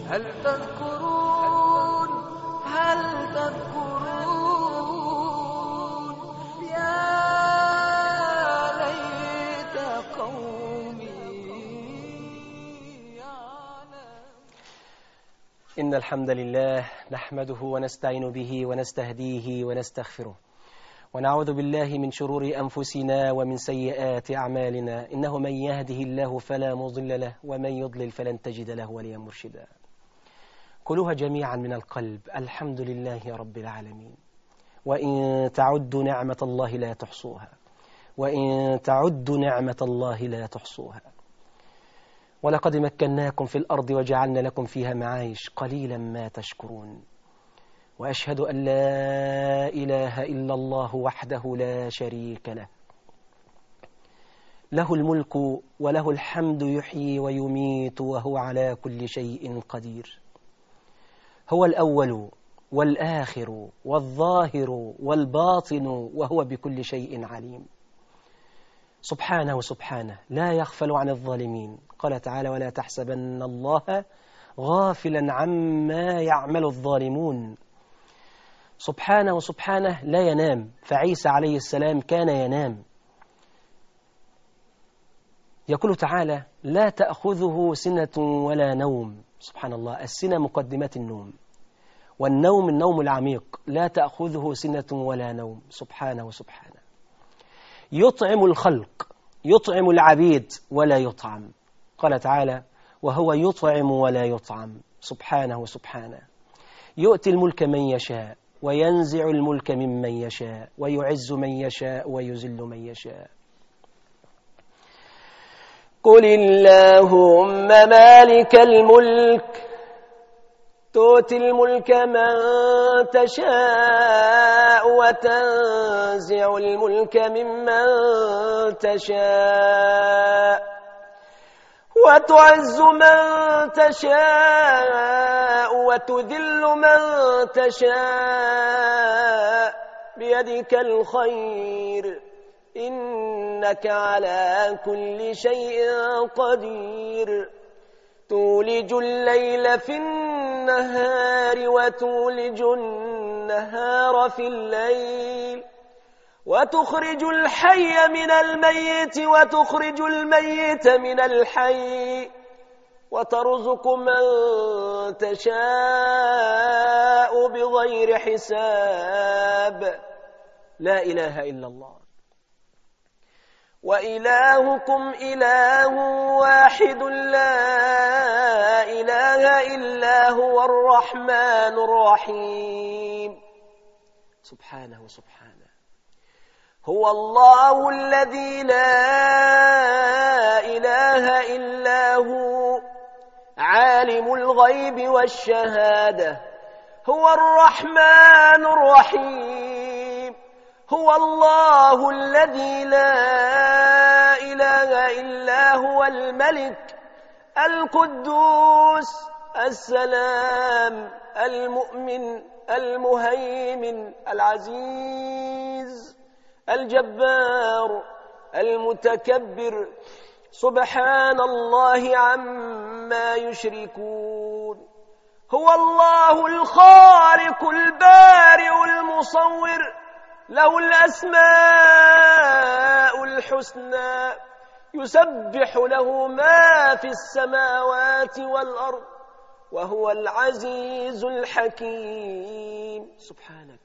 هل تذكرون هل تذكرون يا ليت قومي يعلم إن الحمد لله نحمده ونستعين به ونستهديه ونستغفره ونعوذ بالله من شرور أنفسنا ومن سيئات أعمالنا إنه من يهده الله فلا مضل له ومن يضلل فلن تجد له وليا مرشدا كلها جميعا من القلب الحمد لله رب العالمين وإن تعدوا نعمة الله لا تحصوها وإن تعدوا نعمة الله لا تحصوها ولقد مكناكم في الأرض وجعلنا لكم فيها معايش قليلا ما تشكرون وأشهد أن لا إله إلا الله وحده لا شريك له له الملك وله الحمد يحيي ويميت وهو على كل شيء قدير هو الأول والآخر والظاهر والباطن وهو بكل شيء عليم سبحانه سبحانه لا يغفل عن الظالمين قال تعالى ولا تحسبن الله غافلا عما يعمل الظالمون سبحانه سبحانه لا ينام فعيسى عليه السلام كان ينام يقول تعالى لا تأخذه سنة ولا نوم سبحان الله السنة مقدمات النوم والنوم النوم العميق لا تأخذه سنة ولا نوم سبحانه سبحانه يطعم الخلق يطعم العبيد ولا يطعم قال تعالى وهو يطعم ولا يطعم سبحانه سبحانه يؤتي الملك من يشاء وينزع الملك ممن يشاء ويعز من يشاء ويذل من يشاء قل اللهم مالك الملك تؤتي الملك من تشاء وتنزع الملك ممن تشاء وتعز من تشاء وتذل من تشاء بيدك الخير إنك على كل شيء قدير تولج الليل في النهار وتولج النهار في الليل وتخرج الحي من الميت وتخرج الميت من الحي وترزق من تشاء بغير حساب لا إله إلا الله وإلهكم إله واحد لا إله إلا هو الرحمن الرحيم سبحانه سبحانه هو الله الذي لا إله إلا هو عالم الغيب والشهادة هو الرحمن الرحيم هو الله الذي لا إله إلا هو الملك القدوس السلام المؤمن المهيمن العزيز الجبار المتكبر سبحان الله عما يشركون هو الله الخالق البارئ المصور له الأسماء الحسنى يسبح له ما في السماوات والأرض وهو العزيز الحكيم سبحانك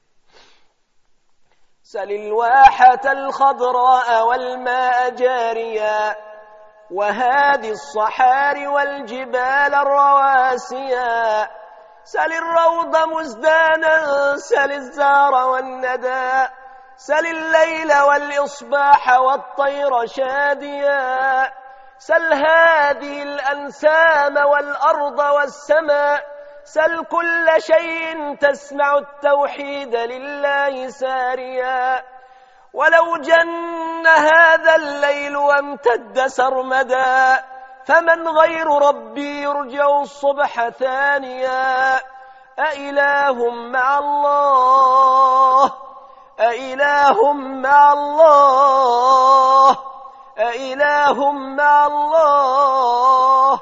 سل الواحة الخضراء والماء جاريا وهادي الصحار والجبال الرواسيا سل الروض مزدانا سل الزار والندى سل الليل والإصباح والطير شاديا سل هذه الأنسام والأرض والسماء سل كل شيء تسمع التوحيد لله ساريا ولو جن هذا الليل وامتد سرمدا فمن غير ربي يرجع الصبح ثانيا أإله مع الله أإله مع الله أإله مع الله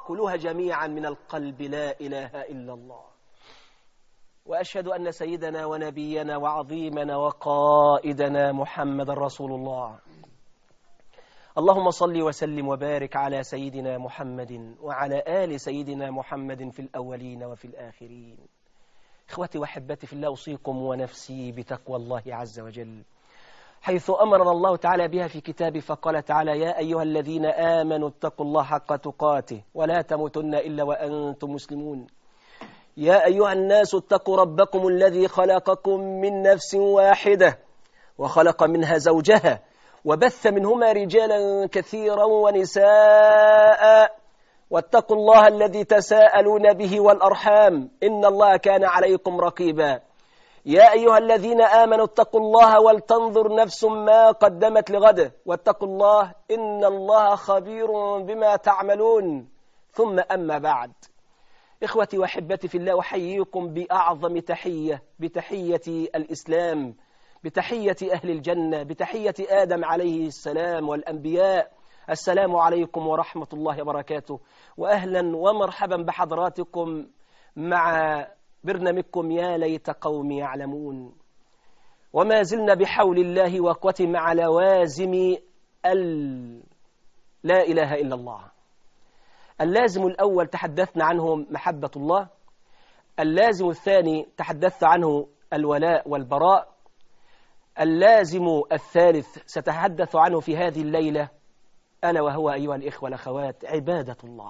كلها جميعا من القلب لا إله إلا الله وأشهد أن سيدنا ونبينا وعظيمنا وقائدنا محمد رسول الله اللهم صل وسلم وبارك على سيدنا محمد وعلى آل سيدنا محمد في الأولين وفي الآخرين إخوتي وحبتي في الله أوصيكم ونفسي بتقوى الله عز وجل حيث أمرنا الله تعالى بها في كتابه فقال تعالى يا أيها الذين آمنوا اتقوا الله حق تقاته ولا تموتن إلا وأنتم مسلمون يا أيها الناس اتقوا ربكم الذي خلقكم من نفس واحدة وخلق منها زوجها وبث منهما رجالا كثيرا ونساء واتقوا الله الذي تساءلون به والأرحام إن الله كان عليكم رقيبا يا أيها الذين آمنوا اتقوا الله ولتنظر نفس ما قدمت لغد واتقوا الله إن الله خبير بما تعملون ثم أما بعد إخوتي وحبتي في الله أحييكم بأعظم تحية بتحية الإسلام بتحية أهل الجنة بتحية آدم عليه السلام والأنبياء السلام عليكم ورحمة الله وبركاته وأهلا ومرحبا بحضراتكم مع برنامجكم يا ليت قومي يعلمون وما زلنا بحول الله وقوته مع لوازم ال لا إله إلا الله اللازم الأول تحدثنا عنه محبة الله اللازم الثاني تحدثت عنه الولاء والبراء اللازم الثالث ستحدث عنه في هذه الليلة أنا وهو أيها الإخوة والأخوات عبادة الله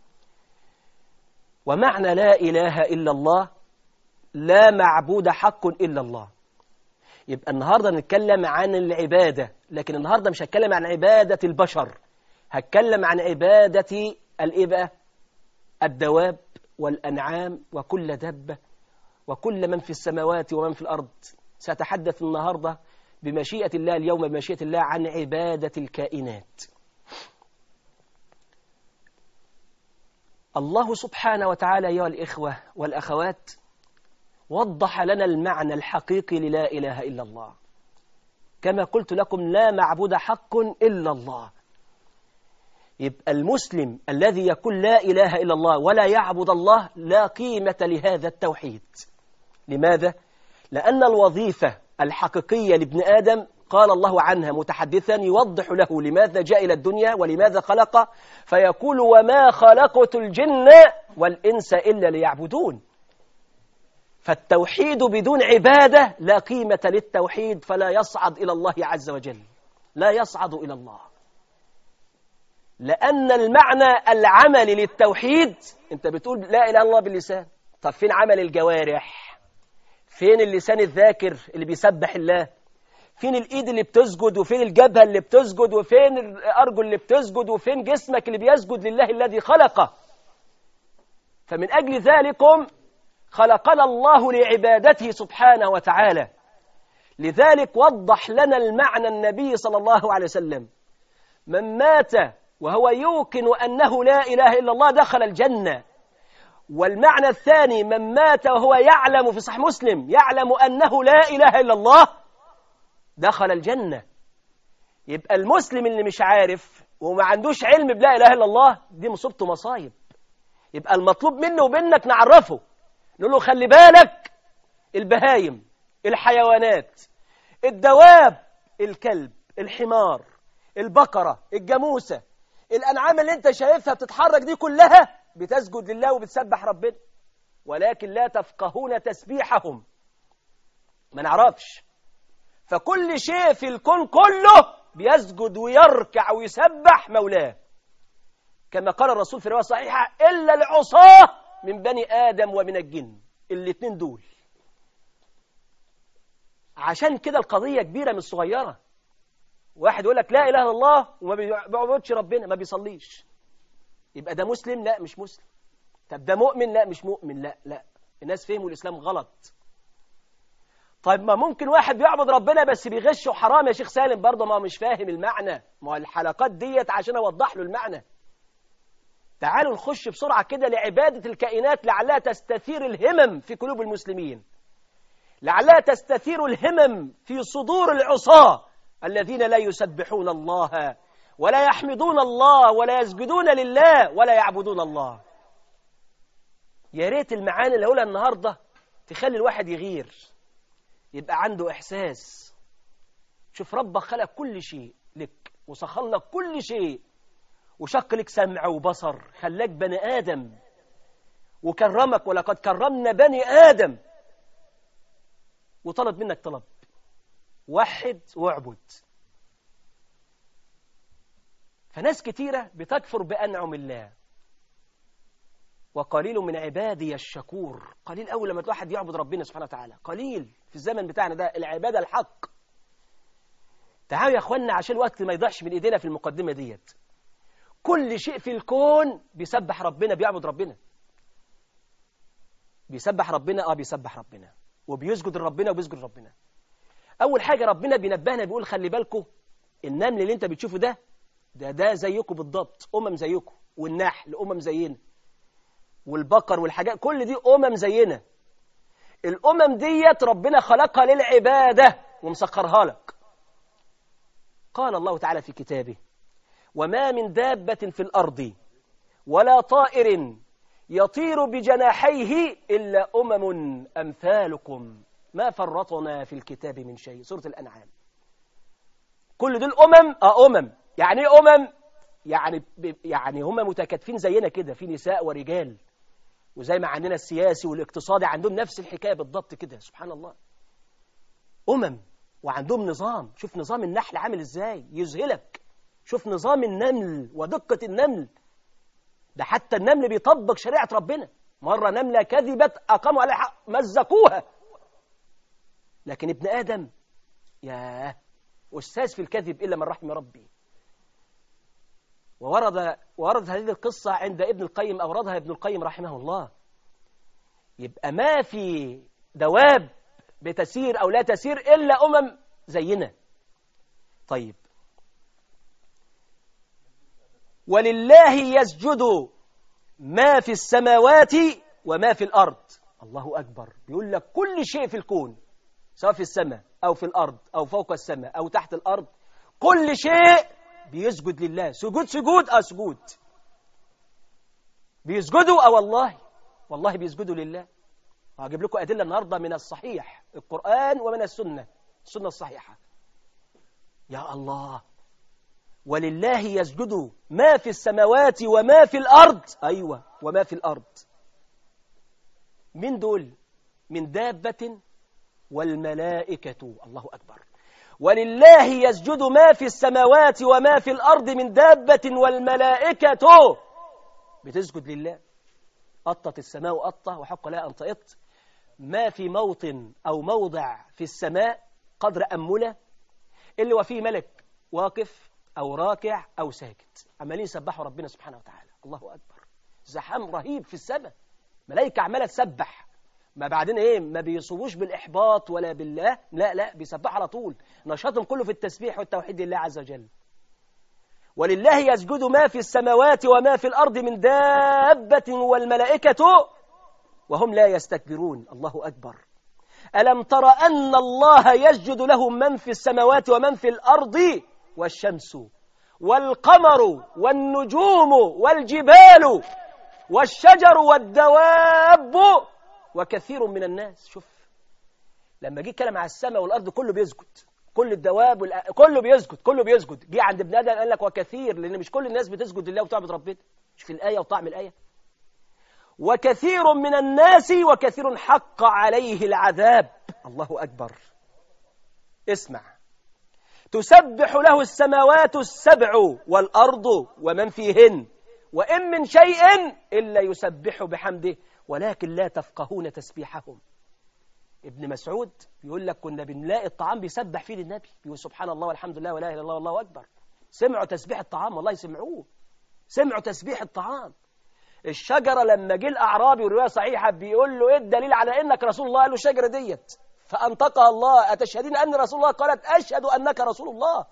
ومعنى لا إله إلا الله لا معبود حق إلا الله يبقى النهاردة نتكلم عن العبادة لكن النهاردة مش هتكلم عن عبادة البشر هتكلم عن عبادة الإبأة الدواب والأنعام وكل دبة وكل من في السماوات ومن في الأرض سأتحدث النهاردة بمشيئة الله اليوم بمشيئة الله عن عبادة الكائنات الله سبحانه وتعالى أيها الإخوة والأخوات وضح لنا المعنى الحقيقي للا إله إلا الله كما قلت لكم لا معبود حق إلا الله يبقى المسلم الذي يقول لا إله إلا الله ولا يعبد الله لا قيمة لهذا التوحيد لماذا؟ لأن الوظيفة الحقيقية لابن آدم قال الله عنها متحدثا يوضح له لماذا جاء إلى الدنيا ولماذا خلق فيقول وما خلقت الجن والإنس إلا ليعبدون فالتوحيد بدون عبادة لا قيمة للتوحيد فلا يصعد إلى الله عز وجل لا يصعد إلى الله لأن المعنى العمل للتوحيد أنت بتقول لا إله إلا الله باللسان طب فين عمل الجوارح فين اللسان الذاكر اللي بيسبح الله فين الإيد اللي بتسجد وفين الجبهة اللي بتسجد وفين الأرجل اللي بتسجد وفين جسمك اللي بيسجد لله الذي خلقه فمن أجل ذلكم خلقنا الله لعبادته سبحانه وتعالى لذلك وضح لنا المعنى النبي صلى الله عليه وسلم من مات وهو يوقن أنه لا إله إلا الله دخل الجنة والمعنى الثاني من مات وهو يعلم في صح مسلم يعلم أنه لا إله إلا الله دخل الجنة يبقى المسلم اللي مش عارف وما عندوش علم بلا إله إلا الله دي مصيبته مصايب يبقى المطلوب منه وبينك نعرفه نقول له خلي بالك البهايم الحيوانات الدواب الكلب الحمار البقرة الجاموسة الأنعام اللي انت شايفها بتتحرك دي كلها بتسجد لله وبتسبح ربنا ولكن لا تفقهون تسبيحهم ما نعرفش فكل شيء في الكون كله بيسجد ويركع ويسبح مولاه كما قال الرسول في رواية صحيحة إلا العصاة من بني آدم ومن الجن الاثنين دول عشان كده القضية كبيرة مش صغيرة واحد يقول لك لا إله إلا الله وما بيعبدش ربنا ما بيصليش يبقى ده مسلم لا مش مسلم طب ده مؤمن لا مش مؤمن لا لا الناس فهموا الإسلام غلط طيب ما ممكن واحد بيعبد ربنا بس بيغش وحرام يا شيخ سالم برضه ما هو مش فاهم المعنى ما هو الحلقات ديت عشان اوضح له المعنى تعالوا نخش بسرعة كده لعبادة الكائنات لعلها تستثير الهمم في قلوب المسلمين لعلها تستثير الهمم في صدور العصاة الذين لا يسبحون الله ولا يحمدون الله ولا يسجدون لله ولا يعبدون الله يا ريت المعاني اللي هقولها النهارده تخلي الواحد يغير يبقى عنده إحساس شوف ربك خلق كل شيء لك وسخر لك كل شيء وشق لك سمع وبصر خلاك بني آدم وكرمك ولقد كرمنا بني آدم وطلب منك طلب وحد واعبد فناس كتيرة بتكفر بأنعم الله وقليل من عبادي الشكور قليل أول لما الواحد يعبد ربنا سبحانه وتعالى قليل في الزمن بتاعنا ده العبادة الحق تعالوا يا أخوانا عشان الوقت ما يضيعش من إيدينا في المقدمة ديت كل شيء في الكون بيسبح ربنا بيعبد ربنا بيسبح ربنا اه بيسبح ربنا وبيسجد لربنا وبيسجد لربنا اول حاجه ربنا بينبهنا بيقول خلي بالكم النمل اللي انت بتشوفه ده ده ده زيكم بالضبط امم زيكم والنحل امم زينا والبقر والحاجات كل دي امم زينا الامم ديت ربنا خلقها للعباده ومسخرها لك قال الله تعالى في كتابه وما من دابة في الأرض ولا طائر يطير بجناحيه إلا أمم أمثالكم ما فرطنا في الكتاب من شيء سورة الأنعام كل دول أمم آه أمم يعني إيه أمم يعني يعني هم متكاتفين زينا كده في نساء ورجال وزي ما عندنا السياسي والاقتصادي عندهم نفس الحكاية بالضبط كده سبحان الله أمم وعندهم نظام شوف نظام النحل عامل ازاي يذهلك شوف نظام النمل ودقة النمل ده حتى النمل بيطبق شريعة ربنا مرة نملة كذبت أقاموا عليها حق مزقوها لكن ابن آدم ياه أستاذ في الكذب إلا من رحم ربي وورد وردت هذه القصة عند ابن القيم أوردها ابن القيم رحمه الله يبقى ما في دواب بتسير أو لا تسير إلا أمم زينا طيب ولله يسجد ما في السماوات وما في الأرض الله أكبر بيقول لك كل شيء في الكون سواء في السماء أو في الأرض أو فوق السماء أو تحت الأرض كل شيء بيسجد لله سجود سجود أه سجود بيسجدوا أه والله والله بيسجدوا لله هجيب لكم أدلة النهاردة من الصحيح القرآن ومن السنة السنة الصحيحة يا الله ولله يسجد ما في السماوات وما في الأرض أيوة وما في الأرض من دول من دابة والملائكة الله أكبر ولله يسجد ما في السماوات وما في الأرض من دابة والملائكة بتسجد لله قطت السماء قطة وحق لها أن تقط ما في موطن أو موضع في السماء قدر أملة اللي هو فيه ملك واقف أو راكع أو ساجد عمالين يسبحوا ربنا سبحانه وتعالى الله أكبر زحام رهيب في السماء ملائكة عمالة تسبح ما بعدين ايه ما بيصوبوش بالإحباط ولا بالله لا لا بيسبحوا على طول نشاطهم كله في التسبيح والتوحيد لله عز وجل ولله يسجد ما في السماوات وما في الأرض من دابة والملائكة وهم لا يستكبرون الله أكبر ألم تر أن الله يسجد له من في السماوات ومن في الأرض والشمس والقمر والنجوم والجبال والشجر والدواب وكثير من الناس شوف لما جه كلام على السماء والأرض كله بيسجد كل الدواب والأ... كله بيسجد كله بيسجد جه عند ابن آدم قال لك وكثير لأن مش كل الناس بتسجد لله وتعبد ربنا مش في الآية وطعم الآية وكثير من الناس وكثير حق عليه العذاب الله أكبر اسمع تسبح له السماوات السبع والأرض ومن فيهن وإن من شيء إلا يسبح بحمده ولكن لا تفقهون تسبيحهم ابن مسعود بيقول لك كنا بنلاقي الطعام بيسبح فيه للنبي بيقول سبحان الله والحمد لله ولا إله إلا الله والله أكبر سمعوا تسبيح الطعام والله سمعوه سمعوا تسبيح الطعام الشجرة لما جه الأعرابي والرواية صحيحة بيقول له إيه الدليل على إنك رسول الله قال له الشجرة ديت فأنطقها الله أتشهدين أن رسول الله قالت أشهد أنك رسول الله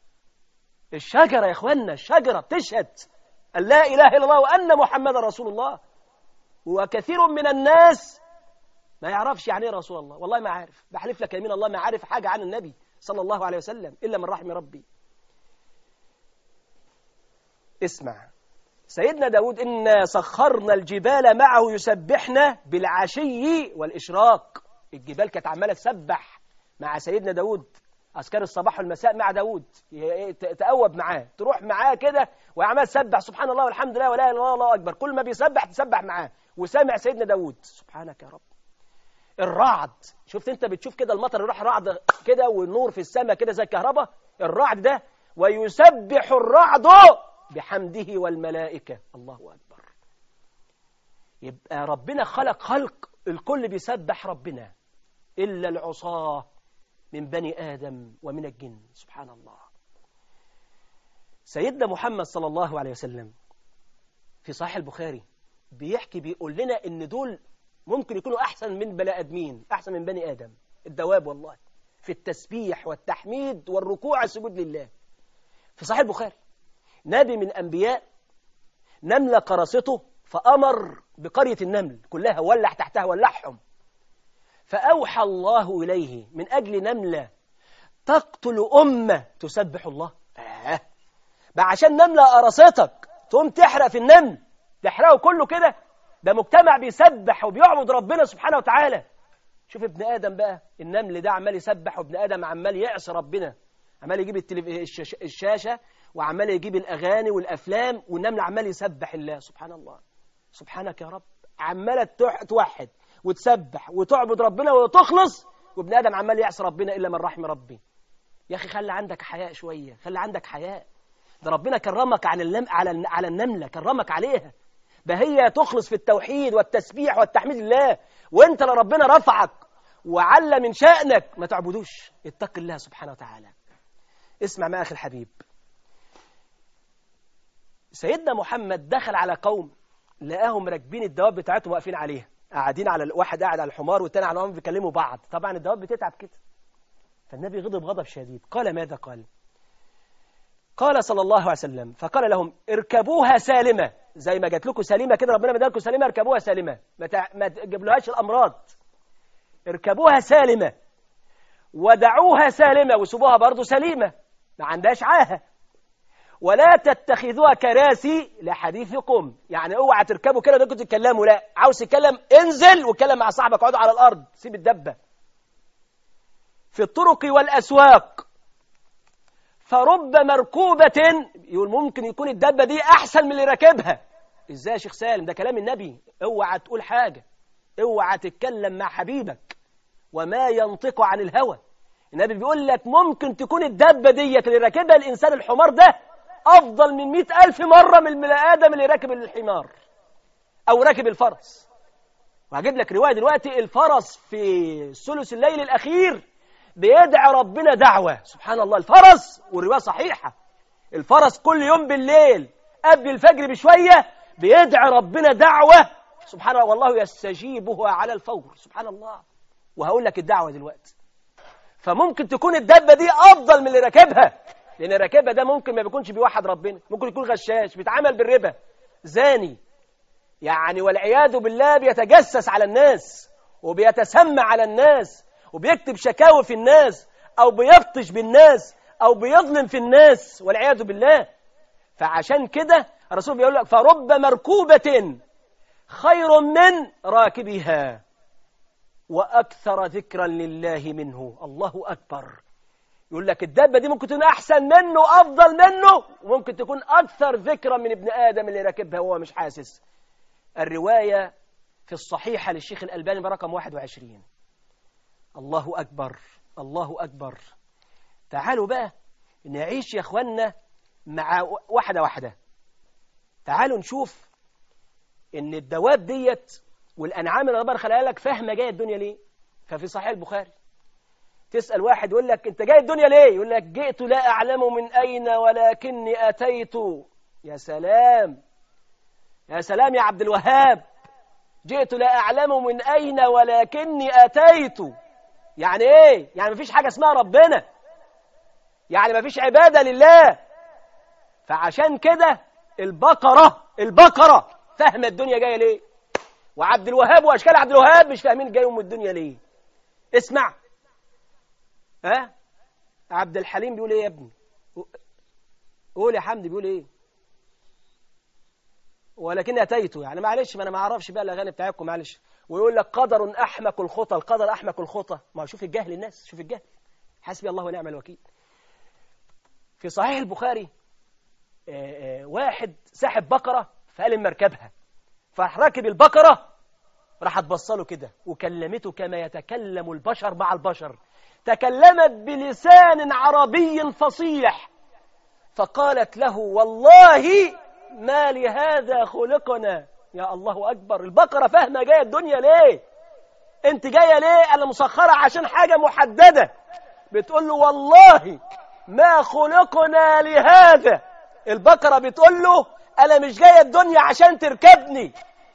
الشجرة يا إخوانا الشجرة بتشهد أن لا إله إلا الله وأن محمد رسول الله وكثير من الناس ما يعرفش يعني ايه رسول الله والله ما عارف بحلف لك يمين الله ما عارف حاجة عن النبي صلى الله عليه وسلم إلا من رحم ربي اسمع سيدنا داود إنا سخرنا الجبال معه يسبحنا بالعشي والإشراق الجبال كانت عمالة تسبح مع سيدنا داود أذكار الصباح والمساء مع داود ي- ت- تأوب معاه تروح معاه كده وعمال تسبح سبحان الله والحمد لله ولا إله إلا الله الله أكبر كل ما بيسبح تسبح معاه وسامع سيدنا داود سبحانك يا رب الرعد شفت انت بتشوف كده المطر يروح رعد كده والنور في السماء كده زي الكهرباء الرعد ده ويسبح الرعد بحمده والملائكة الله أكبر يبقى ربنا خلق خلق الكل بيسبح ربنا إلا العصاة من بني آدم ومن الجن سبحان الله سيدنا محمد صلى الله عليه وسلم في صحيح البخاري بيحكي بيقول لنا إن دول ممكن يكونوا أحسن من بني آدمين أحسن من بني آدم الدواب والله في التسبيح والتحميد والركوع السجود لله في صحيح البخاري نبي من أنبياء نملة قرصته فأمر بقرية النمل كلها ولع تحتها ولعهم فأوحى الله إليه من أجل نملة تقتل أمة تسبح الله آه. بقى عشان نملة قرصتك تقوم تحرق في النمل تحرقه كله كده ده مجتمع بيسبح وبيعبد ربنا سبحانه وتعالى شوف ابن آدم بقى النمل ده عمال يسبح وابن آدم عمال يعصي ربنا عمال يجيب التلف... الشاش... الشاشة وعمال يجيب الأغاني والأفلام والنمل عمال يسبح الله سبحان الله سبحانك يا رب عمالة تح- توحد وتسبح وتعبد ربنا وتخلص وابن آدم عمال يعصي ربنا إلا من رحم ربي يا أخي خلي عندك حياء شوية خلي عندك حياء ده ربنا كرمك على النم... على الن- على النملة كرمك عليها ده هي تخلص في التوحيد والتسبيح والتحميد لله وانت لو ربنا رفعك وعلى من شأنك ما تعبدوش اتق الله سبحانه وتعالى اسمع ما أخي الحبيب سيدنا محمد دخل على قوم لقاهم راكبين الدواب بتاعتهم واقفين عليها قاعدين على ال- واحد قاعد على الحمار والتاني على الحمار بيكلموا بعض طبعا الدواب بتتعب كده فالنبي غضب غضب شديد قال ماذا قال قال صلى الله عليه وسلم فقال لهم اركبوها سالمة زي ما جات لكم سليمة كده ربنا مدالكم سليمة اركبوها سالمة ما تع- ما تجيبلهاش الأمراض اركبوها سالمة ودعوها سالمة وسيبوها برضو سليمة ما عندهاش عاهة ولا تتخذوها كراسي لحديثكم يعني اوعى تركبوا كده انكم تتكلموا لا عاوز تتكلم انزل واتكلم مع صاحبك اقعدوا على الارض سيب الدبه في الطرق والاسواق فرب مركوبة يقول ممكن يكون الدبة دي أحسن من اللي راكبها إزاي يا شيخ سالم ده كلام النبي اوعى تقول حاجة اوعى تتكلم مع حبيبك وما ينطق عن الهوى النبي بيقول لك ممكن تكون الدبة ديت اللي راكبها الإنسان الحمار ده أفضل من مئة ألف مرة من البني آدم اللي راكب الحمار أو راكب الفرس وهجيب لك رواية دلوقتي الفرس في ثلث الليل الأخير بيدعي ربنا دعوة سبحان الله الفرس والرواية صحيحة الفرس كل يوم بالليل قبل الفجر بشوية بيدعي ربنا دعوة سبحان الله والله يستجيبها على الفور سبحان الله وهقول لك الدعوة دلوقتي فممكن تكون الدبة دي أفضل من اللي راكبها لأن راكبها ده ممكن ما بيكونش بيوحد ربنا ممكن يكون غشاش بيتعامل بالربا زاني يعني والعياذ بالله بيتجسس على الناس وبيتسمى على الناس وبيكتب شكاوي في الناس أو بيبطش بالناس أو بيظلم في الناس والعياذ بالله فعشان كده الرسول بيقول لك فرب مركوبة خير من راكبها وأكثر ذكرا لله منه الله أكبر يقول لك الدابة دي ممكن تكون أحسن منه أفضل منه وممكن تكون أكثر ذكرا من ابن آدم اللي راكبها وهو مش حاسس الرواية في الصحيحة للشيخ الألباني برقم 21 الله أكبر الله أكبر تعالوا بقى نعيش يا أخوانا مع واحدة واحدة تعالوا نشوف إن الدواب ديت والأنعام اللي ربنا خلقها لك فاهمة جاية الدنيا ليه ففي صحيح البخاري تسأل واحد يقول لك أنت جاي الدنيا ليه يقول لك جئت لا أعلم من أين ولكني أتيت يا سلام يا سلام يا عبد الوهاب جئت لا أعلم من أين ولكني أتيت يعني إيه يعني مفيش حاجة اسمها ربنا يعني مفيش عبادة لله فعشان كده البقرة البقرة فاهمة الدنيا جاية ليه وعبد الوهاب وأشكال عبد الوهاب مش فاهمين جايهم الدنيا ليه اسمع ها عبد الحليم بيقول ايه يا ابني قول يا حمدي بيقول ايه ولكني اتيت يعني معلش ما انا ما اعرفش بقى الاغاني بتاعتكم معلش ويقول لك قدر احمق الخطى القدر احمق الخطى ما هو شوف الجهل الناس شوف الجهل حسبي الله ونعم الوكيل في صحيح البخاري آه، آه، واحد ساحب بقرة فقال إما اركبها فراح راكب البقرة راح تبصله كده وكلمته كما يتكلم البشر مع البشر تكلمت بلسان عربي فصيح فقالت له والله ما لهذا خلقنا يا الله أكبر البقرة فاهمة جاية الدنيا ليه انت جاية ليه انا مسخرة عشان حاجة محددة بتقول له والله ما خلقنا لهذا البقرة بتقول له انا مش جاية الدنيا عشان تركبني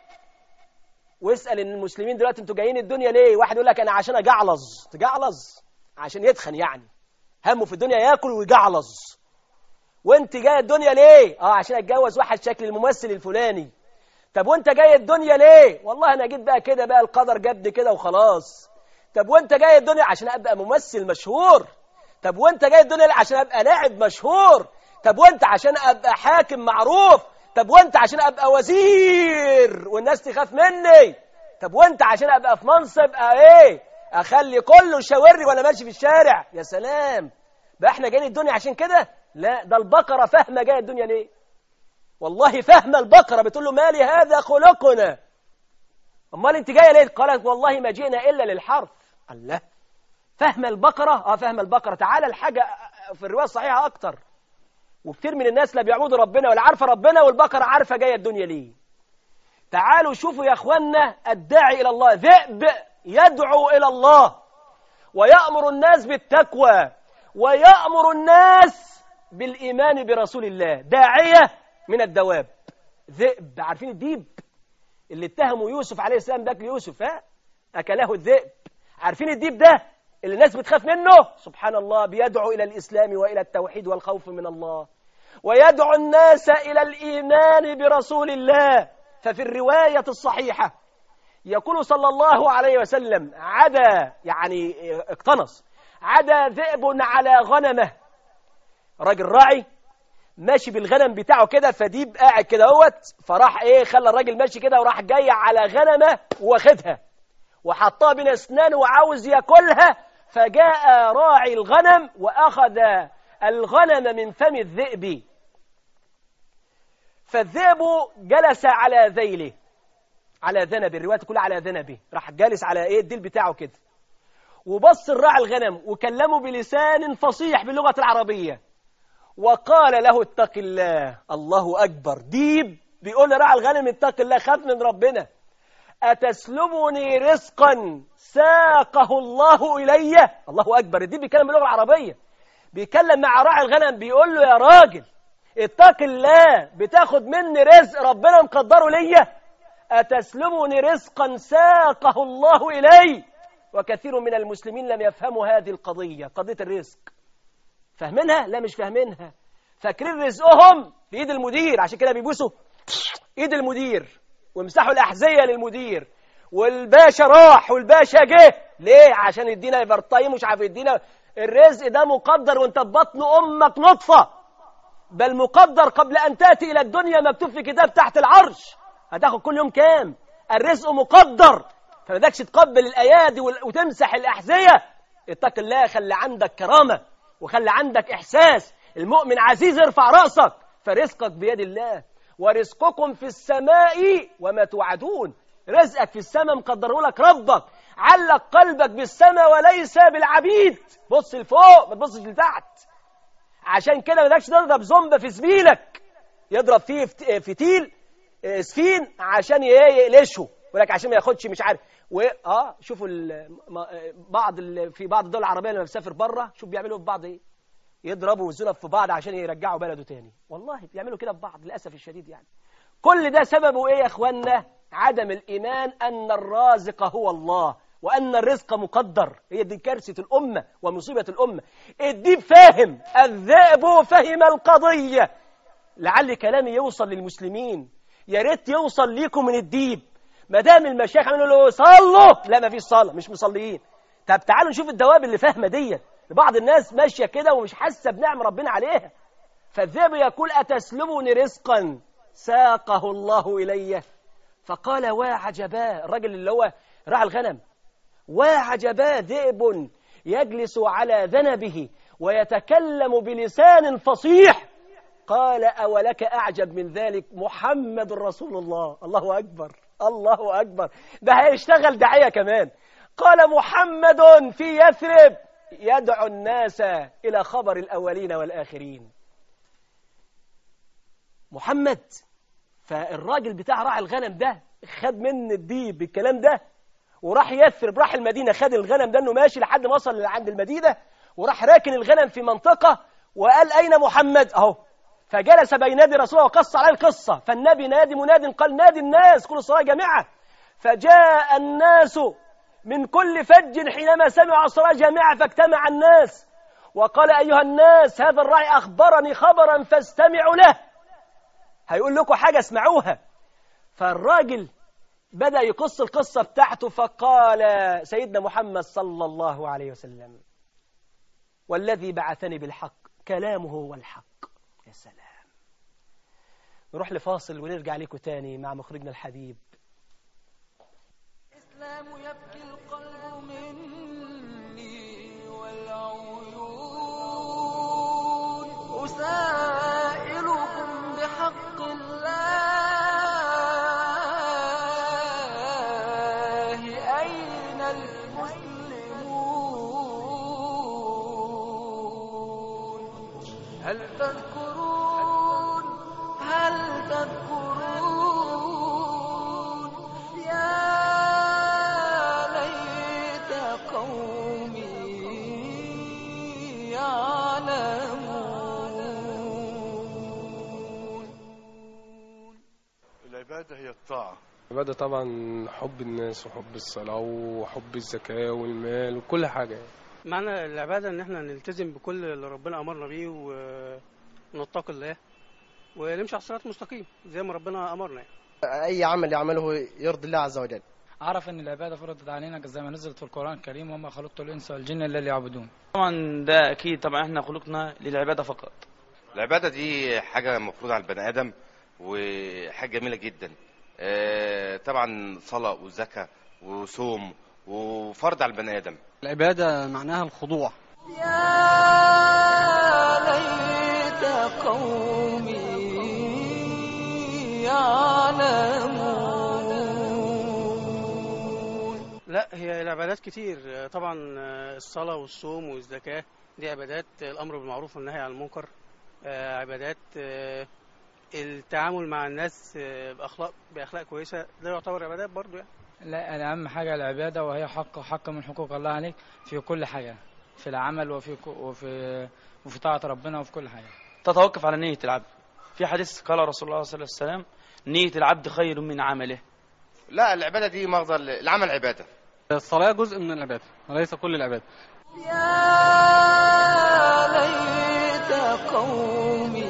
واسأل ان المسلمين دلوقتي انتوا جايين الدنيا ليه واحد يقول لك انا عشان اجعلظ تجعلظ عشان يتخن يعني همه في الدنيا ياكل ويجعلظ وانت جاي الدنيا ليه اه عشان اتجوز واحد شكل الممثل الفلاني طب وانت جاي الدنيا ليه والله انا جيت بقى كده بقى القدر جد كده وخلاص طب وانت جاي الدنيا عشان ابقى ممثل مشهور طب وانت جاي الدنيا ليه؟ عشان ابقى لاعب مشهور طب وانت عشان ابقى حاكم معروف طب وانت عشان ابقى وزير والناس تخاف مني طب وانت عشان ابقى في منصب اه ايه اخلي كله يشاورني وانا ماشي في الشارع يا سلام بقى احنا جايين الدنيا عشان كده لا ده البقرة فاهمة جاية الدنيا ليه والله فاهمة البقرة بتقول له مالي هذا خلقنا امال انت جاية ليه قالت والله ما جئنا الا للحرث الله فاهمة البقرة اه فاهمة البقرة تعالى الحاجة في الرواية الصحيحة اكتر وكتير من الناس لا بيعبدوا ربنا ولا عارفة ربنا والبقرة عارفة جاية الدنيا ليه تعالوا شوفوا يا اخوانا الداعي الى الله ذئب يدعو الى الله ويأمر الناس بالتقوى ويأمر الناس بالإيمان برسول الله داعية من الدواب ذئب عارفين الديب اللي اتهموا يوسف عليه السلام ده يوسف ها أكله الذئب عارفين الديب ده اللي الناس بتخاف منه سبحان الله بيدعو إلى الإسلام وإلى التوحيد والخوف من الله ويدعو الناس إلى الإيمان برسول الله ففي الرواية الصحيحة يقول صلى الله عليه وسلم عدا يعني اقتنص عدا ذئب على غنمه راجل راعي ماشي بالغنم بتاعه كده فديب قاعد كده اهوت فراح ايه خلى الراجل ماشي كده وراح جاي على غنمه واخدها وحطها بين اسنانه وعاوز ياكلها فجاء راعي الغنم واخذ الغنم من فم الذئب فالذئب جلس على ذيله على ذنب الرواية كلها على ذنبه راح جالس على ايه الديل بتاعه كده وبص الراعي الغنم وكلمه بلسان فصيح باللغة العربية وقال له اتق الله الله أكبر ديب بيقول لراعي الغنم اتق الله خاف من ربنا أتسلبني رزقا ساقه الله إلي الله أكبر الديب بيتكلم باللغة العربية بيتكلم مع راعي الغنم بيقول له يا راجل اتق الله بتاخد مني رزق ربنا مقدره ليا أتسلبني رزقا ساقه الله إلي وكثير من المسلمين لم يفهموا هذه القضية قضية الرزق فاهمينها؟ لا مش فاهمينها فاكرين رزقهم في ايد المدير عشان كده بيبوسوا ايد المدير ويمسحوا الأحذية للمدير والباشا راح والباشا جه ليه عشان يدينا يبرطايم مش عارف يدينا الرزق ده مقدر وانت في بطن امك نطفه بل مقدر قبل ان تاتي الى الدنيا مكتوب في كتاب تحت العرش هتاخد كل يوم كام الرزق مقدر فما بدكش تقبل الايادي وتمسح الاحذيه اتق الله خلي عندك كرامه وخلي عندك احساس المؤمن عزيز ارفع راسك فرزقك بيد الله ورزقكم في السماء وما توعدون رزقك في السماء مقدره لك ربك علق قلبك بالسماء وليس بالعبيد بص لفوق ما تبصش لتحت عشان كده ما بدكش تضرب زومبا في زميلك يضرب فيه فتيل سفين عشان يقلشه ولك عشان ما ياخدش مش عارف و اه شوفوا بعض في بعض الدول العربيه لما بتسافر بره شوف بيعملوا في بعض ايه يضربوا الزلف في بعض عشان يرجعوا بلده تاني والله بيعملوا كده في بعض للاسف الشديد يعني كل ده سببه ايه يا اخوانا عدم الايمان ان الرازق هو الله وأن الرزق مقدر هي دي كارثة الأمة ومصيبة الأمة الديب فاهم الذئب فهم القضية لعل كلامي يوصل للمسلمين يا ريت يوصل ليكم من الديب ما دام المشايخ عملوا له صلوا لا ما فيش صلاة مش مصليين طب تعالوا نشوف الدواب اللي فاهمة ديت بعض الناس ماشية كده ومش حاسة بنعم ربنا عليها فالذئب يقول أتسلبني رزقا ساقه الله إلي فقال وعجبا الرجل اللي هو راعى الغنم وعجبا ذئب يجلس على ذنبه ويتكلم بلسان فصيح قال أولك أعجب من ذلك محمد رسول الله الله أكبر الله أكبر ده هيشتغل داعية كمان قال محمد في يثرب يدعو الناس إلى خبر الأولين والآخرين محمد فالراجل بتاع راعي الغنم ده خد من الديب الكلام ده وراح يثرب راح المدينة خد الغنم ده انه ماشي لحد ما وصل عند المدينة وراح راكن الغنم في منطقة وقال أين محمد أهو فجلس بين يدي رسول الله وقص عليه القصة فالنبي نادي مناد قال نادي الناس كل الصلاة جامعة فجاء الناس من كل فج حينما سمعوا الصلاة جامعة فاجتمع الناس وقال أيها الناس هذا الراعي أخبرني خبرا فاستمعوا له هيقول لكم حاجة اسمعوها فالراجل بدأ يقص القصة بتاعته فقال سيدنا محمد صلى الله عليه وسلم والذي بعثني بالحق كلامه هو الحق يا سلام نروح لفاصل ونرجع لكم تاني مع مخرجنا الحبيب الإسلام يبكي القلب مني والعيون أسائلكم بحق الله أين المسلمون هل تذكرون هل تذكرون يا ليت قومي يعلمون العبادة هي الطاعة العبادة طبعا حب الناس وحب الصلاة وحب الزكاة والمال وكل حاجة يعني. معنى العبادة إن إحنا نلتزم بكل اللي ربنا أمرنا بيه ونتقي الله ونمشي على الصراط المستقيم زي ما ربنا أمرنا يعني. أي عمل يعمله يرضي الله عز وجل عرف ان العباده فرضت علينا زي ما نزلت في القران الكريم وما خلقت الانس والجن الا ليعبدون طبعا ده اكيد طبعا احنا خلقنا للعباده فقط العبادة دي حاجة مفروضة على البني آدم وحاجة جميلة جدا آه، طبعا صلاة وزكاة وصوم وفرض على البني آدم العبادة معناها الخضوع يا ليت قومي يعلمون لا هي العبادات كتير طبعا الصلاة والصوم والزكاة دي عبادات الأمر بالمعروف والنهي عن المنكر آه، عبادات آه، التعامل مع الناس آه، بأخلاق بأخلاق كويسة ده يعتبر عبادات برضو يعني لا أنا اهم حاجه العباده وهي حق حق من حقوق الله عليك في كل حاجه في العمل وفي ك- وفي وفي طاعه ربنا وفي كل حاجه تتوقف على نية العبد في حديث قال رسول الله صلى الله عليه وسلم نية العبد خير من عمله لا العبادة دي مغزى العمل عبادة الصلاة جزء من العبادة وليس كل العبادة يا ليت قومي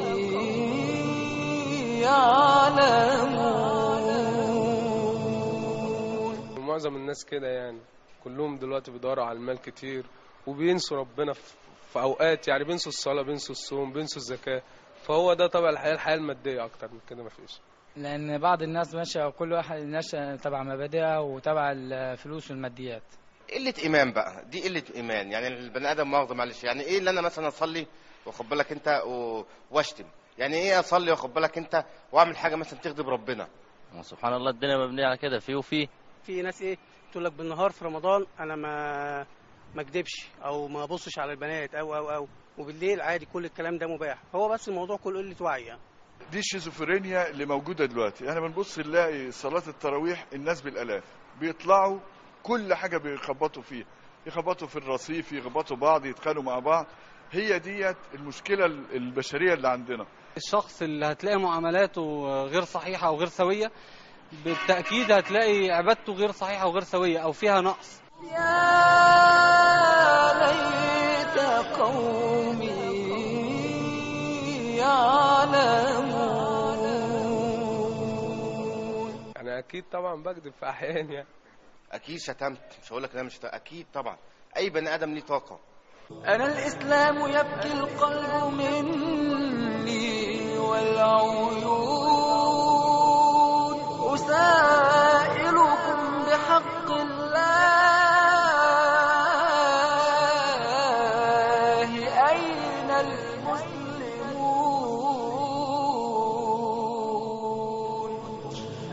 يعلمون ومعظم الناس كده يعني كلهم دلوقتي بيدوروا على المال كتير وبينسوا ربنا في في أوقات يعني بينسوا الصلاة بينسوا الصوم بينسوا الزكاة فهو ده طبع الحياة الحياة المادية أكتر من كده مفيش لان بعض الناس ماشيه كل واحد ماشيه تبع مبادئها وتبع الفلوس والماديات قلة إيمان بقى دي قلة إيمان يعني البني آدم مؤاخذة معلش يعني إيه اللي أنا مثلا أصلي واخد بالك أنت و- واشتم يعني إيه أصلي واخد بالك أنت وأعمل حاجة مثلا تغضب ربنا سبحان الله الدنيا مبنية على كده في وفي في ناس ايه تقول لك بالنهار في رمضان انا ما ما اكدبش او ما ابصش على البنات او او او وبالليل عادي كل الكلام ده مباح هو بس الموضوع كله قله وعي يعني. دي الشيزوفرينيا اللي موجودة دلوقتي احنا بنبص نلاقي صلاة التراويح الناس بالآلاف بيطلعوا كل حاجة بيخبطوا فيها يخبطوا في الرصيف يخبطوا بعض يتخانقوا مع بعض هي ديت المشكلة البشرية اللي عندنا الشخص اللي هتلاقي معاملاته غير صحيحة أو غير سوية بالتأكيد هتلاقي عبادته غير صحيحة وغير سوية أو فيها نقص يا ليت قومي يعلمون يعني أكيد طبعا بكذب في أحيان يعني أكيد شتمت مش هقول لك أنا مش شتمت. أكيد طبعا أي بني آدم ليه طاقة أنا الإسلام يبكي القلب مني والعيون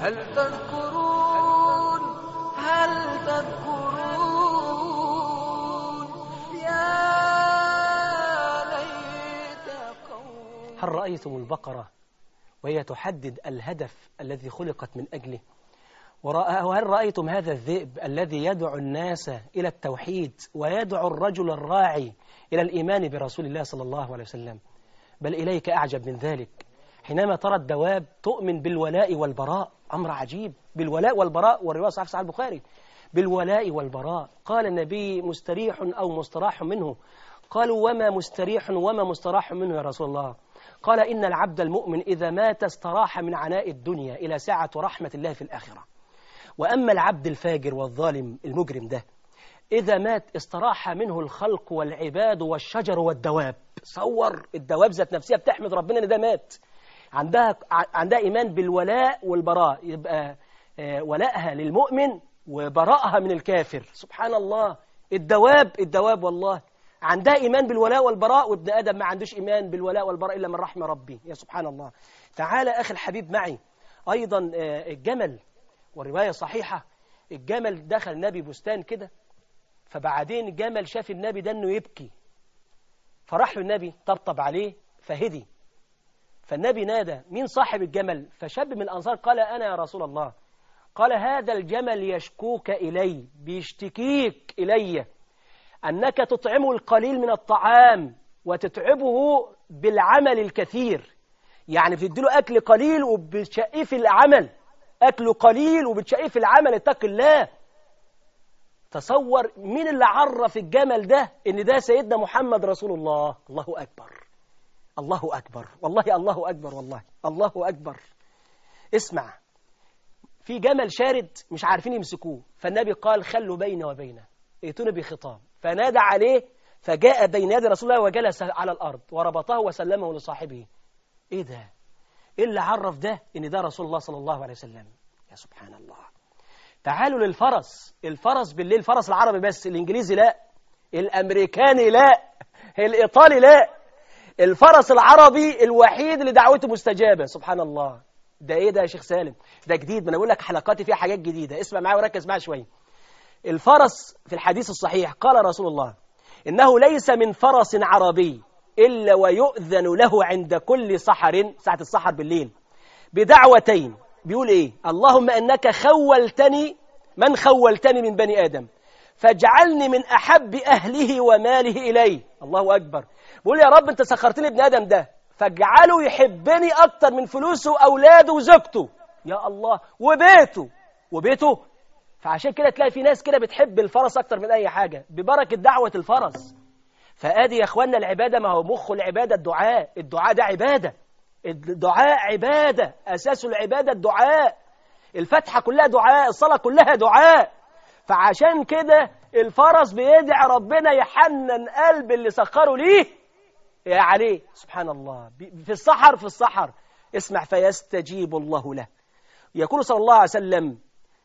هل تذكرون هل تذكرون يا ليت قوم هل رأيتم البقرة وهي تحدد الهدف الذي خلقت من أجله ورأ- وهل رأيتم هذا الذئب الذي يدعو الناس إلى التوحيد ويدعو الرجل الراعي إلى الإيمان برسول الله صلى الله عليه وسلم بل إليك أعجب من ذلك حينما ترى الدواب تؤمن بالولاء والبراء أمر عجيب بالولاء والبراء والرواية صحيح صحيح البخاري بالولاء والبراء قال النبي مستريح أو مستراح منه قالوا وما مستريح وما مستراح منه يا رسول الله قال إن العبد المؤمن إذا مات استراح من عناء الدنيا إلى ساعة رحمة الله في الآخرة وأما العبد الفاجر والظالم المجرم ده إذا مات استراح منه الخلق والعباد والشجر والدواب صور الدواب ذات نفسها بتحمد ربنا إن ده مات عندها عندها إيمان بالولاء والبراء يبقى آه، ولائها للمؤمن وبراءها من الكافر سبحان الله الدواب الدواب والله عندها إيمان بالولاء والبراء وابن آدم ما عندوش إيمان بالولاء والبراء إلا من رحم ربي يا سبحان الله تعالى أخي الحبيب معي أيضا آه، الجمل والرواية صحيحة الجمل دخل النبي بستان كده فبعدين الجمل شاف النبي ده انه يبكي فراح له النبي طبطب عليه فهدي فالنبي نادى مين صاحب الجمل فشاب من الأنصار قال أنا يا رسول الله قال هذا الجمل يشكوك إلي بيشتكيك إلي أنك تطعمه القليل من الطعام وتتعبه بالعمل الكثير يعني بتديله أكل قليل وبتشقيه في العمل أكله قليل وبتشقيه في العمل اتق الله تصور مين اللي عرف الجمل ده ان ده سيدنا محمد رسول الله الله أكبر الله أكبر والله الله أكبر والله الله أكبر اسمع في جمل شارد مش عارفين يمسكوه فالنبي قال خلوا بيني وبينه ائتوني بخطام فنادى عليه فجاء بين يدي رسول الله وجلس على الأرض وربطه وسلمه لصاحبه ايه ده ايه اللي عرف ده ان ده رسول الله صلى الله عليه وسلم يا سبحان الله تعالوا للفرس الفرس بالليل الفرس العربي بس الانجليزي لا الامريكاني لا الايطالي لا الفرس العربي الوحيد اللي دعوته مستجابة سبحان الله ده ايه ده يا شيخ سالم ده جديد ما انا بقول لك حلقاتي فيها حاجات جديدة اسمع معايا وركز معايا شوية الفرس في الحديث الصحيح قال رسول الله إنه ليس من فرس عربي إلا ويؤذن له عند كل سحر ساعة السحر بالليل بدعوتين بيقول إيه اللهم أنك خولتني من خولتني من بني آدم فاجعلني من أحب أهله وماله إلي الله أكبر بيقول يا رب أنت سخرت لي ابن آدم ده فاجعله يحبني أكتر من فلوسه وأولاده وزوجته يا الله وبيته وبيته فعشان كده تلاقي في ناس كده بتحب الفرس أكتر من أي حاجة ببركة دعوة الفرس فآدي يا أخوانا العبادة ما هو مخ العبادة الدعاء الدعاء ده عبادة الدعاء عبادة أساس العبادة الدعاء الفتحة كلها دعاء الصلاة كلها دعاء فعشان كده الفرس بيدعي ربنا يحنن قلب اللي سخره ليه يا عليه سبحان الله في السحر في السحر اسمع فيستجيب الله له يقول صلى الله عليه وسلم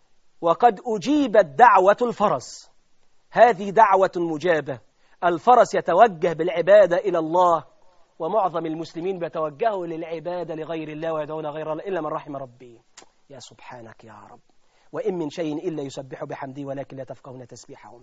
وقد أجيبت دعوة الفرس هذه دعوة مجابة الفرس يتوجه بالعبادة إلى الله ومعظم المسلمين بيتوجهوا للعبادة لغير الله ويدعون غير الله إلا من رحم ربي يا سبحانك يا رب وإن من شيء إلا يسبح بحمده ولكن لا تفقهون تسبيحهم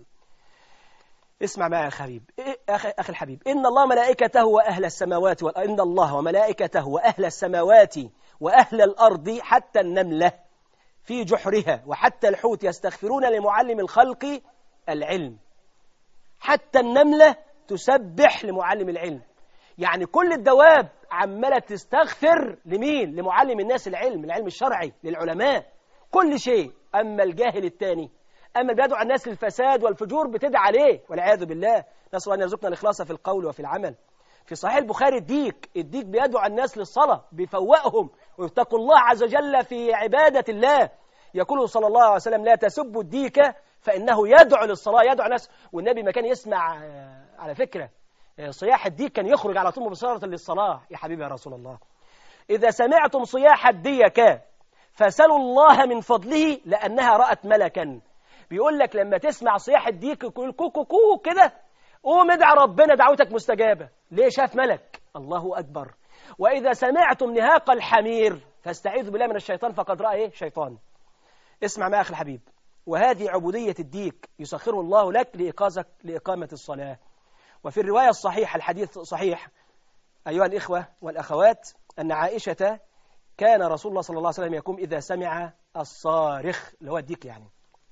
اسمع معي يا حبيب إيه أخي, أخي الحبيب إن الله ملائكته وأهل السماوات وال... إن الله وملائكته وأهل السماوات وأهل الأرض حتى النملة في جحرها وحتى الحوت يستغفرون لمعلم الخلق العلم حتى النملة تسبح لمعلم العلم يعني كل الدواب عمالة تستغفر لمين لمعلم الناس العلم العلم الشرعي للعلماء كل شيء أما الجاهل الثاني أما اللي بيدعو الناس للفساد والفجور بتدعى عليه والعياذ بالله نسأل أن يرزقنا الإخلاص في القول وفي العمل في صحيح البخاري الديك الديك بيدعو الناس للصلاة بيفوقهم ويتقوا الله عز وجل في عبادة الله يقول صلى الله عليه وسلم لا تسبوا الديك فإنه يدعو للصلاة يدعو الناس والنبي ما كان يسمع على فكرة صياح الديك كان يخرج على طول مبصرة للصلاة يا حبيبي يا رسول الله إذا سمعتم صياح الديك فسلوا الله من فضله لأنها رأت ملكا بيقول لك لما تسمع صياح الديك يقول كو كو كو كده قوم ادعى ربنا دعوتك مستجابة ليه شاف ملك الله أكبر وإذا سمعتم نهاق الحمير فاستعيذوا بالله من الشيطان فقد رأى إيه شيطان اسمع ما أخي الحبيب وهذه عبودية الديك يسخره الله لك لإيقاظك لإقامة الصلاة وفي الرواية الصحيحة الحديث صحيح أيها الإخوة والأخوات أن عائشة كان رسول الله صلى الله عليه وسلم يقوم إذا سمع الصارخ اللي هو الديك يعني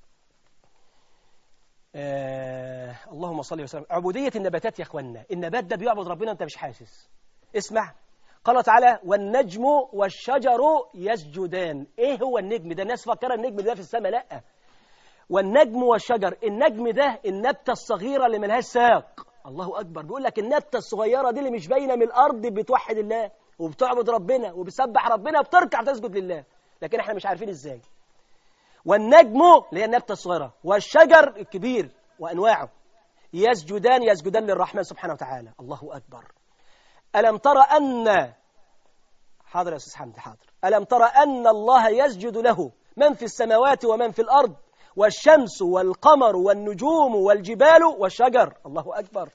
آه اللهم صل وسلم عبودية النباتات يا أخوانا النبات ده بيعبد ربنا أنت مش حاسس اسمع قال تعالى والنجم والشجر يسجدان ايه هو النجم ده الناس فكر النجم ده في السماء لا والنجم والشجر النجم ده النبتة الصغيرة اللي ملهاش ساق الله أكبر بيقول لك النبتة الصغيرة دي اللي مش باينة من الأرض بتوحد الله وبتعبد ربنا وبتسبح ربنا وبتركع تسجد لله لكن احنا مش عارفين ازاي والنجم اللي هي النبتة الصغيرة والشجر الكبير وأنواعه يسجدان يسجدان للرحمن سبحانه وتعالى الله أكبر ألم ترى أن حاضر يا أستاذ حمدي حاضر ألم ترى أن الله يسجد له من في السماوات ومن في الأرض والشمس والقمر والنجوم والجبال والشجر الله أكبر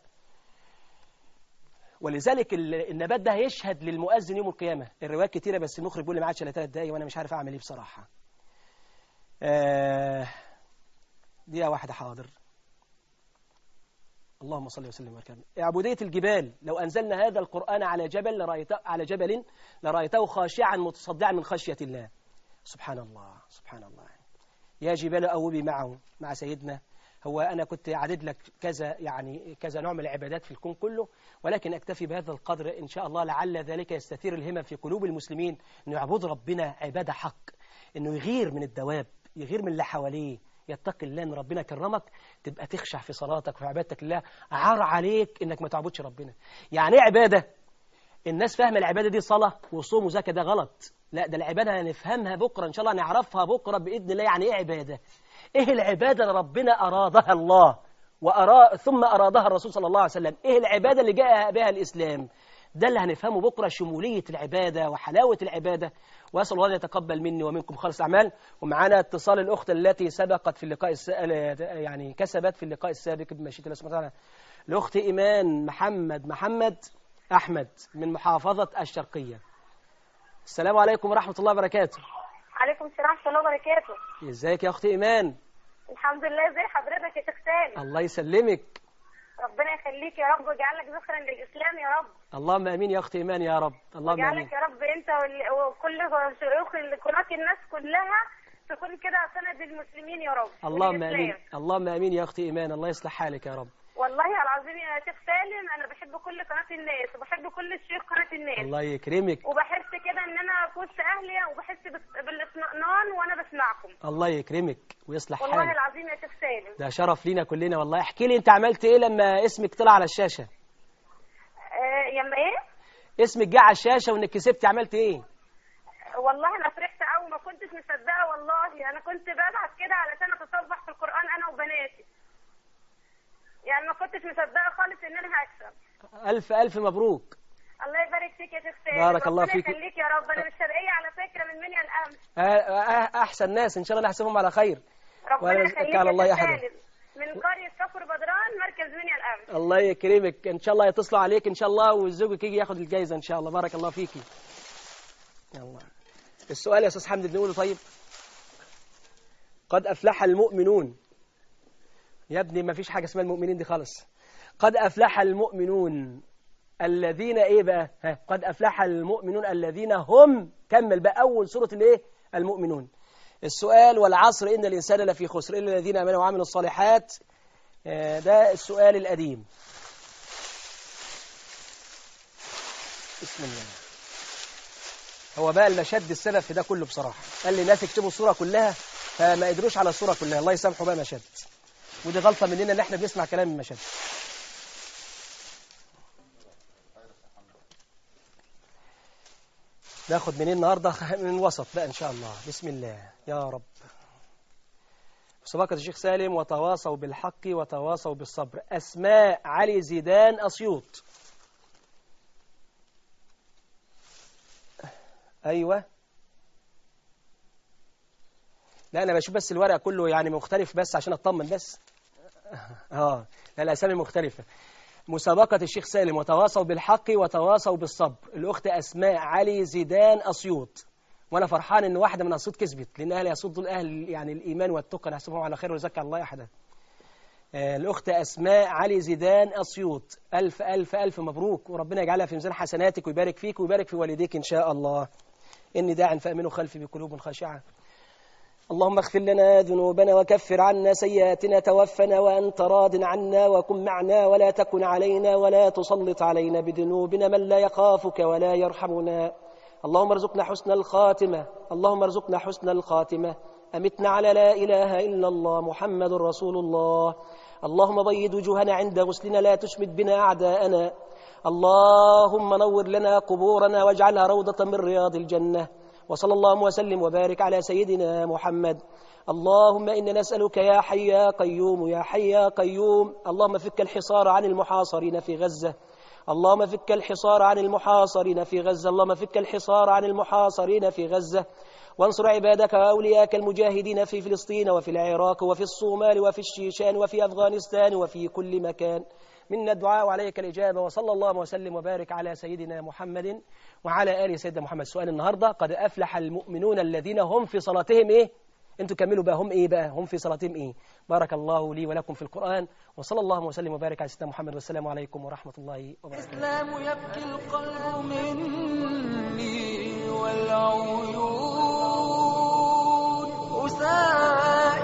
ولذلك ال- النبات ده هيشهد للمؤذن يوم القيامة الروايات كتيرة بس المخرج بيقول لي ما عادش الا ثلاث دقايق وأنا مش عارف أعمل إيه بصراحة آه دقيقة واحدة حاضر اللهم صل وسلم وبارك عليه. عبودية الجبال لو أنزلنا هذا القرآن على جبل لرأيته على جبل لرأيته خاشعا متصدعا من خشية الله سبحان الله سبحان الله يا جبال أوبي معه مع سيدنا هو أنا كنت عدد لك كذا يعني كذا نوع من العبادات في الكون كله ولكن أكتفي بهذا القدر إن شاء الله لعل ذلك يستثير الهمم في قلوب المسلمين أنه يعبدوا ربنا عبادة حق أنه يغير من الدواب يغير من اللي حواليه يتقي الله ان ربنا كرمك تبقى تخشع في صلاتك وفي عبادتك لله عار عليك انك ما تعبدش ربنا يعني ايه عباده الناس فاهمه العباده دي صلاه وصوم وزكاه ده غلط لا ده العباده هنفهمها بكره ان شاء الله نعرفها بكره باذن الله يعني ايه عباده ايه العباده اللي ربنا ارادها الله وأرا ثم ارادها الرسول صلى الله عليه وسلم ايه العباده اللي جاء بها الاسلام ده اللي هنفهمه بكره شموليه العباده وحلاوه العباده واسال الله ان يتقبل مني ومنكم خالص اعمال ومعانا اتصال الاخت التي سبقت في اللقاء الس... يعني كسبت في اللقاء السابق بمشيئه الله سبحانه وتعالى الاخت ايمان محمد محمد احمد من محافظه الشرقيه السلام عليكم ورحمه الله وبركاته عليكم السلام ورحمة الله وبركاته ازيك يا اخت ايمان الحمد لله ازي حضرتك يا شيخ سالم الله يسلمك ربنا يخليك يا رب ويجعلك ذخرا للإسلام يا رب اللهم امين يا اخت ايمان يا رب اللهم امين ويجعلك يا رب انت وال- وكل شيوخ قناة الناس كلها تكون كده سند المسلمين يا رب اللهم والإسلام. امين اللهم امين يا اختي ايمان الله يصلح حالك يا رب والله العظيم يا شيخ سالم انا بحب كل قناة الناس وبحب كل الشيوخ قناة الناس الله يكرمك وبحس كده ان انا في وسط اهلي وبحس بس- بالاطمئنان وانا بسمعكم الله يكرمك ويصلح والله حالك العظيم يا شيخ سالم ده شرف لينا كلنا والله احكي لي انت عملت ايه لما اسمك طلع على الشاشه آه يما ايه اسمك جه على الشاشه وانك كسبت عملت ايه والله انا فرحت قوي ما كنتش مصدقه والله انا كنت ببعت كده علشان اتصفح في القران انا وبناتي يعني ما كنتش مصدقه خالص ان انا هكسب الف الف مبروك الله يبارك فيك يا شيخ سالم بارك الله ربنا فيك. يخليك يا رب انا مش شرقيه على فكره من منيا الامس آه، آه، احسن ناس ان شاء الله نحسبهم على خير ربنا ولا يخليك نزكي على يا الله شيخ احدا سالم من قريه كفر بدران مركز منيا الامس الله يكرمك ان شاء الله يتصلوا عليك ان شاء الله وزوجك يجي ياخد الجائزه ان شاء الله بارك الله فيكي يلا السؤال يا استاذ حمدي بنقوله طيب قد افلح المؤمنون يا ابني ما فيش حاجه اسمها المؤمنين دي خالص قد افلح المؤمنون الذين ايه بقى ها قد افلح المؤمنون الذين هم كمل بقى اول سوره الايه المؤمنون السؤال والعصر ان الانسان لفي خسر الا الذين امنوا وعملوا الصالحات آه، ده السؤال القديم بسم الله هو بقى المشد السبب في ده كله بصراحة قال لي الناس يكتبوا الصورة كلها فما قدروش على الصورة كلها الله يسامحه بقى مشد ودي غلطة مننا ان احنا بنسمع كلام المشد ناخد منين النهاردة من وسط بقى ان شاء الله بسم الله يا رب مسابقة الشيخ سالم وتواصوا بالحق وتواصوا بالصبر أسماء علي زيدان أسيوط أيوة لا أنا بشوف بس الورق كله يعني مختلف بس عشان أطمن بس آه لا الأسامي مختلفة مسابقة الشيخ سالم وتواصوا بالحق وتواصوا بالصبر الأخت أسماء علي زيدان أسيوط وأنا فرحان إن واحدة من أسيوط كسبت لأن أهل أسيوط دول أهل يعني الإيمان والتقى نحسبهم على خير ويزكى الله أحدا آه، الأخت أسماء علي زيدان أسيوط ألف ألف ألف مبروك وربنا يجعلها في ميزان حسناتك ويبارك فيك ويبارك في والديك إن شاء الله إني داع فأمنوا خلفي بقلوب خاشعة اللهم اغفر لنا ذنوبنا وكفر عنا سيئاتنا توفنا وأنت راض عنا وكن معنا ولا تكن علينا ولا تسلط علينا بذنوبنا من لا يخافك ولا يرحمنا اللهم ارزقنا حسن الخاتمة اللهم ارزقنا حسن الخاتمة أمتنا على لا إله إلا الله محمد رسول الله اللهم بيض وجوهنا عند غسلنا لا تشمت بنا أعداءنا اللهم نور لنا قبورنا واجعلها روضة من رياض الجنة وصلى الله وسلم وبارك على سيدنا محمد اللهم إنا نسألك يا حي يا قيوم يا حي يا قيوم اللهم فك الحصار عن المحاصرين في غزة اللهم فك الحصار عن المحاصرين في غزة اللهم فك الحصار عن المحاصرين في غزة وانصر عبادك وأولياك المجاهدين في فلسطين وفي العراق وفي الصومال وفي الشيشان وفي أفغانستان وفي كل مكان منا الدعاء وعليك الإجابة وصلى الله وسلم وبارك على سيدنا محمد وعلى آل سيدنا محمد سؤال النهاردة قد أفلح المؤمنون الذين هم في صلاتهم إيه انتوا كملوا بقى هم ايه بقى هم في صلاتهم ايه بارك الله لي ولكم في القرآن وصلى الله وسلم وبارك على سيدنا محمد والسلام عليكم ورحمة الله وبركاته الإسلام يبكي القلب مني والعيون أساء